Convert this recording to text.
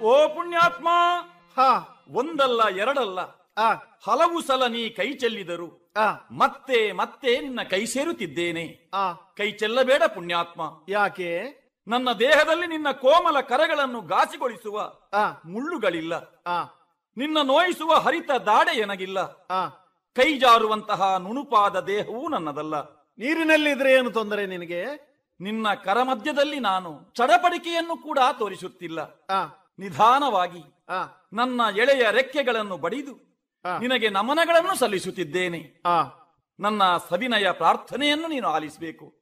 ಓ ಪುಣ್ಯಾತ್ಮ ಹಾ ಒಂದಲ್ಲ ಎರಡಲ್ಲ ಆ ಹಲವು ಸಲ ನೀ ಕೈ ಚೆಲ್ಲಿದರು ಆ ಮತ್ತೆ ಮತ್ತೆ ನಿನ್ನ ಕೈ ಸೇರುತ್ತಿದ್ದೇನೆ ಆ ಕೈ ಚೆಲ್ಲಬೇಡ ಪುಣ್ಯಾತ್ಮ ಯಾಕೆ ನನ್ನ ದೇಹದಲ್ಲಿ ನಿನ್ನ ಕೋಮಲ ಕರಗಳನ್ನು ಘಾಸಿಗೊಳಿಸುವ ಆ ಮುಳ್ಳುಗಳಿಲ್ಲ ಆ ನಿನ್ನ ನೋಯಿಸುವ ಹರಿತ ದಾಡೆ ಎನಗಿಲ್ಲ ಆ ಕೈ ಜಾರುವಂತಹ ನುಣುಪಾದ ದೇಹವೂ ನನ್ನದಲ್ಲ ನೀರಿನಲ್ಲಿ ಇದ್ರೆ ಏನು ತೊಂದರೆ ನಿನಗೆ ನಿನ್ನ ಕರಮಧ್ಯದಲ್ಲಿ ನಾನು ಚಡಪಡಿಕೆಯನ್ನು ಕೂಡ ತೋರಿಸುತ್ತಿಲ್ಲ ಆ ನಿಧಾನವಾಗಿ ಆ ನನ್ನ ಎಳೆಯ ರೆಕ್ಕೆಗಳನ್ನು ಬಡಿದು ಆ. ನಿನಗೆ ನಮನಗಳನ್ನು ಸಲ್ಲಿಸುತ್ತಿದ್ದೇನೆ ಆ ನನ್ನ ಸವಿನಯ ಪ್ರಾರ್ಥನೆಯನ್ನು ನೀನು ಆಲಿಸಬೇಕು